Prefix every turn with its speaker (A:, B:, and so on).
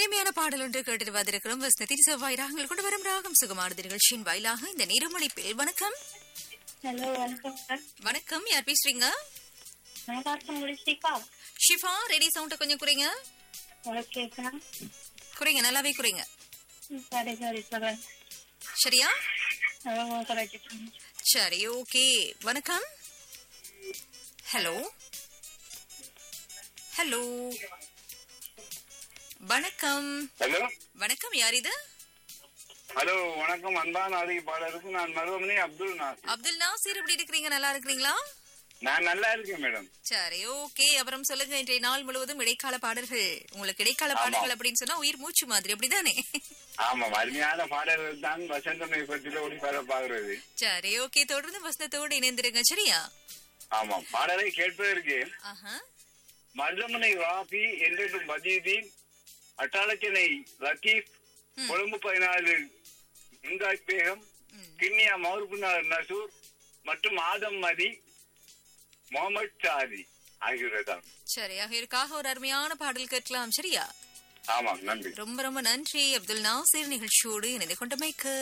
A: இனிமையான பாடல் ஒன்று கேட்டு வந்திருக்கிறோம் வசனத்தி செவ்வாய் ராகங்கள் கொண்டு வரும் ராகம் சுகமானது நிகழ்ச்சியின் வாயிலாக இந்த நீரமணிப்பில் வணக்கம்
B: ஹலோ வணக்கம் சார்
A: வணக்கம் யார் பேசுறீங்க
B: நான் பார்த்து முடிச்சிக்கா
A: ஷிஃபா ரெடி சவுண்ட கொஞ்சம் குறைங்க
B: ஓகே சார்
A: குறைங்க நல்லாவே குறைங்க
B: சரி சரி சார்
A: சரியா
B: கரெக்ட்
A: சரி ஓகே வணக்கம் ஹலோ ஹலோ வணக்கம்
C: ஹலோ
A: வணக்கம் யார் இது
C: ஹலோ வணக்கம் அன்பான அறிவிப்பாளருக்கு நான் மருவமணி அப்துல் நாசிர்
A: அப்துல் நாசீர் எப்படி இருக்கிறீங்க நல்லா இருக்கிறீங்களா
C: நான் நல்லா இருக்கேன் மேடம்
A: சரி ஓகே அப்புறம் சொல்லுங்க இன்றைய நாள் முழுவதும் இடைக்கால பாடல்கள் உங்களுக்கு இடைக்கால பாடல்கள் அப்படின்னு சொன்னா உயிர் மூச்சு மாதிரி அப்படிதானே
C: ஆமாம் அருமையான பாடல்கள் தான் வசந்தமை பற்றில ஒளிபரப்பாகிறது
A: சரி ஓகே தொடர்ந்து வசனத்தோடு இணைந்திருங்க சரியா
C: ஆமாம் பாடலை கேட்பதற்கு
A: ஆஹா
C: மருதமனை ராபி என்றும் மஜீதீன் அட்டாளச்சனை லத்தீப் கொழும்பு பதினாலு இங்காய் பேகம் கிண்ணியா மௌர்புனார் நசூர் மற்றும் ஆதம் மதி முகமது சாதி ஆகியோர்தான்
A: சரி ஆகியோருக்காக ஒரு அருமையான பாடல் கேட்கலாம் சரியா
C: ஆமாம் நன்றி
A: ரொம்ப ரொம்ப நன்றி அப்துல் நாசீர் நிகழ்ச்சியோடு இணைந்து கொண்டமைக்கு